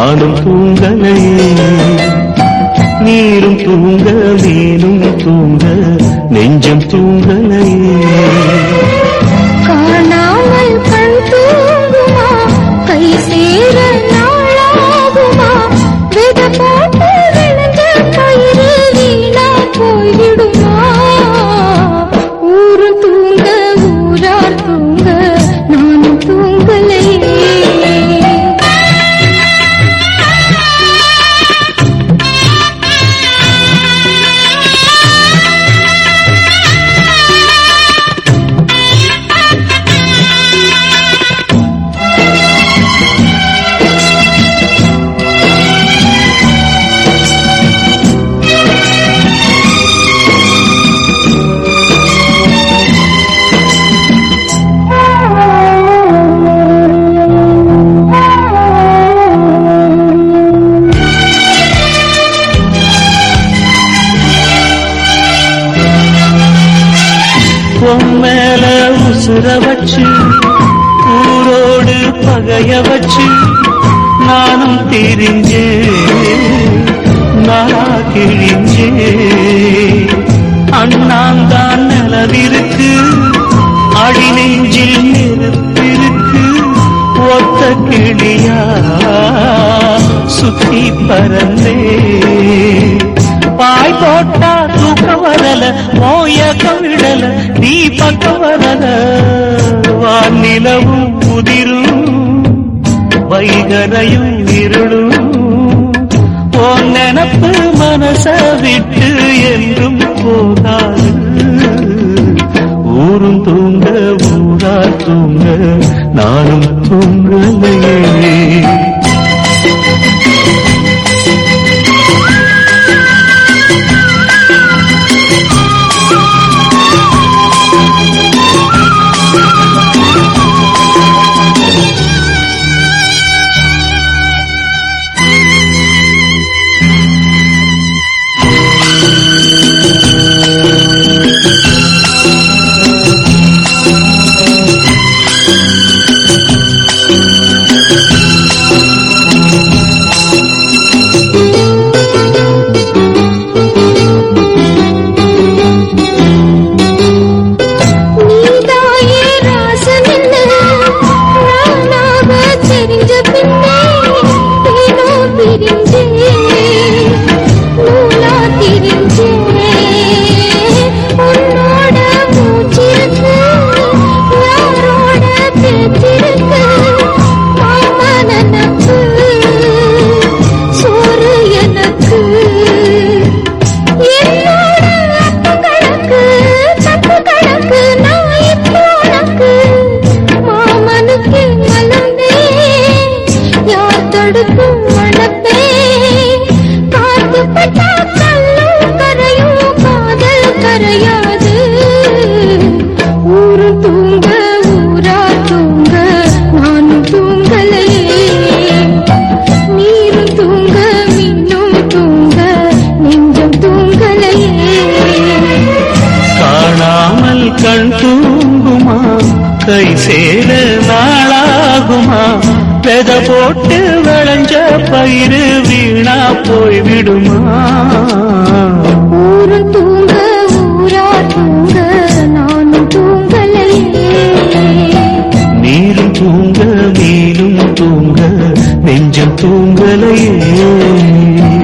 நானும் தூங்கலையே நீரும் தூங்க மேலும் தூங்க நெஞ்சம் தூங்கலையே காணாமல் கண் தூங்குமா கை சேர நாளாகுமா வித போட்டு விழுந்த கயிறு வீணா போய்விடுமா ஊரு தூங்க ஊரார் தூங்க நானும் தூங்கலையே உன் மேல உசுர வச்சு ஊரோடு பகைய வச்சு நானும் திரிஞ்சே நாளா கிழிஞ்சே அண்ணாந்தான் நிலவிருக்கு அடி நெஞ்சில் நெருப்பிருக்கு ஒத்த கிளியா சுத்தி பறந்தே பாய் போட்டா தூக்கம் வரல மோயக்கம் விடல நீ பக்கம் வரல வானிலவும் முதிரும் வைகரையும் இருளும் உன் நினப்பு மனச விட்டு என்றும் போகாது ஊரும் தூங்க ஊரா தூங்க நானும் தூங்கலையே நீதாயே ராசனென்னு நானாக தெரிஞ்ச பின்னே தேனோ பிரிஞ்சே நூலா திரிஞ்சே உன்னோட மூச்சிருக்கு யாரோட பேச்சிருக்கு மாமனனுக்கு சோறு எனக்கு என்னோட அப்பு கணக்கு தப்பு கணக்கு நான் இப்போ உனக்கு மாமனுக்கு மலர்ந்தே யார் தடுக்கும் மணப்பே காத்து பட்டா கல்லும் கரையும் காதல் கரையாது ஊரு தூங்க ஊரா தூங்க நானும் தூங்கலையே நீரும் தூங்க மீனும் தூங்க நெஞ்சம் தூங்கலையே காணாமல் கண் தூங்குமா கை சேர நாளாகுமா வெத போட்டு விளைஞ்ச பயிறு வீணா போய்விடுமா ஊரு தூங்க ஊரா தூங்க நானும் தூங்கலையே நீரும் தூங்க மீனும் தூங்க நெஞ்சம் தூங்கலையே